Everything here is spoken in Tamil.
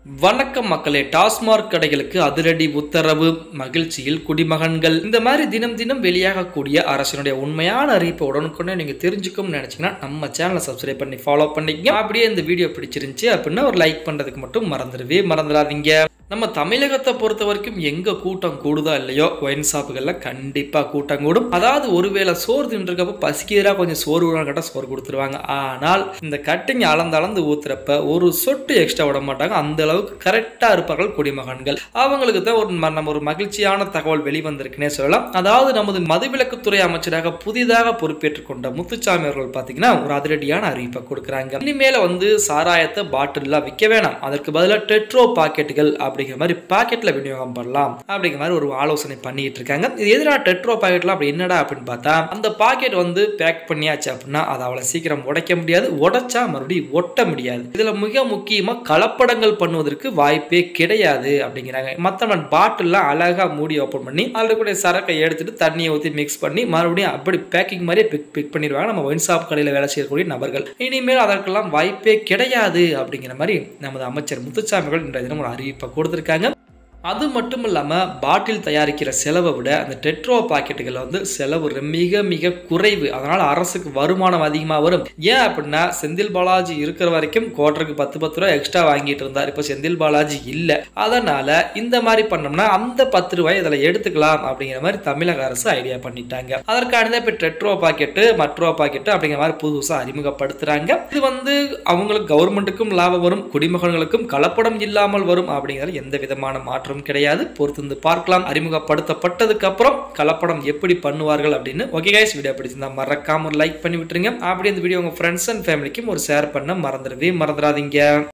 வணக்கம் மக்களே டாஸ்மாக் கடைகளுக்கு அதிரடி உத்தரவு மகிழ்ச்சியில் குடிமகன்கள் இந்த மாதிரி தினம் தினம் வெளியாகக்கூடிய அரசினுடைய உண்மையான அறிவிப்பை உடனுக்குடனே நீங்க தெரிஞ்சுக்கணும்னு நினைச்சீங்கன்னா நம்ம சேனலை சப்ஸ்கிரைப் பண்ணி ஃபாலோ பண்ணிக்கங்க அப்படியே இந்த வீடியோ பிடிச்சிருந்துச்சு அப்படின்னா ஒரு லைக் பண்றதுக்கு மட்டும் மறந்துடவே மறந்துடாதீங்க நம்ம தமிழகத்தை பொறுத்த வரைக்கும் எங்க கூட்டம் கூடுதா இல்லையோ ஒயின் ஷாப்புகள்ல கண்டிப்பா கூட்டம் கூடும் அதாவது ஒருவேளை சோறு தின்றுக்கப்ப பசிக்கிறா கொஞ்சம் சோறு வேணும் கேட்டால் சோறு கொடுத்துருவாங்க ஆனால் இந்த கட்டிங் அளந்து அளந்து ஊத்துறப்ப ஒரு சொட்டு எக்ஸ்ட்ரா விட மாட்டாங்க அந்த அளவுக்கு கரெக்டா இருப்பார்கள் குடிமகன்கள் அவங்களுக்கு தான் ஒரு ம- நம்ம ஒரு மகிழ்ச்சியான தகவல் வெளிவந்திருக்குன்னே சொல்லலாம் அதாவது நமது மதுவிலக்குத்துறை அமைச்சராக புதிதாக பொறுப்பேற்றுக் கொண்ட முத்துச்சாமி அவர்கள் பார்த்தீங்கன்னா ஒரு அதிரடியான அறிவிப்பை கொடுக்குறாங்க இனிமேல வந்து சாராயத்தை பாட்டில்லாம் விற்க வேணாம் அதற்கு பதிலாக டெட்ரோ பாக்கெட்டுகள் அப்படிங்கிற மாதிரி பாக்கெட்ல விநியோகம் பண்ணலாம் அப்படிங்கிற மாதிரி ஒரு ஆலோசனை பண்ணிட்டு இருக்காங்க இது எதிராக டெட்ரோ பாக்கெட்லாம் அப்படி என்னடா அப்படின்னு பார்த்தா அந்த பாக்கெட் வந்து பேக் பண்ணியாச்சு அப்படின்னா அதை அவ்வளவு சீக்கிரம் உடைக்க முடியாது உடைச்சா மறுபடியும் ஒட்ட முடியாது இதுல மிக முக்கியமா கலப்படங்கள் பண்ணுவதற்கு வாய்ப்பே கிடையாது அப்படிங்கிறாங்க மற்ற பாட்டில்லாம் அழகா மூடி ஓப்பன் பண்ணி அதில் கூட சரக்கை எடுத்துட்டு தண்ணியை ஊற்றி மிக்ஸ் பண்ணி மறுபடியும் அப்படி பேக்கிங் மாதிரியே பிக் பிக் பண்ணிடுவாங்க நம்ம ஒயின் ஷாப் கடையில் வேலை செய்யக்கூடிய நபர்கள் இனிமேல் அதற்கெல்லாம் வாய்ப்பே கிடையாது அப்படிங்கிற மாதிரி நமது அமைச்சர் முத்துச்சாமிகள் இன்றைய தினம் ஒரு அறிவிப்பை கொடுத்திருக்காங்க அது மட்டும் இல்லாமல் பாட்டில் தயாரிக்கிற செலவை விட அந்த டெட்ரோ பாக்கெட்டுகள் வந்து செலவு ரொ- மிக மிக குறைவு அதனால் அரசுக்கு வருமானம் அதிகமாக வரும் ஏன் அப்படின்னா செந்தில் பாலாஜி இருக்கிற வரைக்கும் குவார்டருக்கு பத்து பத்து ரூபா எக்ஸ்ட்ரா வாங்கிட்டு இருந்தார் இப்போ செந்தில் பாலாஜி இல்லை அதனால இந்த மாதிரி பண்ணோம்னா அந்த பத்து ரூபாய் இதில் எடுத்துக்கலாம் அப்படிங்கிற மாதிரி தமிழக அரசு ஐடியா பண்ணிட்டாங்க அதற்கான இப்போ டெட்ரோ பாக்கெட்டு மட்ரோ பாக்கெட்டு அப்படிங்கிற மாதிரி புதுசாக அறிமுகப்படுத்துறாங்க இது வந்து அவங்களுக்கு கவர்மெண்ட்டுக்கும் லாபம் வரும் குடிமகன்களுக்கும் கலப்படம் இல்லாமல் வரும் அப்படிங்கிறது எந்த விதமான மாற்றமும் கிடையாது பொறுத்திருந்து பார்க்கலாம் அறிமுகப்படுத்தப்பட்டதுக்கு அப்புறம் கலப்படம் எப்படி பண்ணுவார்கள் அப்படின்னு ஓகே கைஸ் வீடியோ பிடிச்சிருந்தா மறக்காம ஒரு லைக் பண்ணி விட்டுருங்க அப்படியே இந்த வீடியோ உங்க ஃப்ரெண்ட்ஸ் அண்ட் ஃபேமிலிக்கும் ஒரு ஷேர் பண்ண மறந்துடவே மறந்துடாதீங்க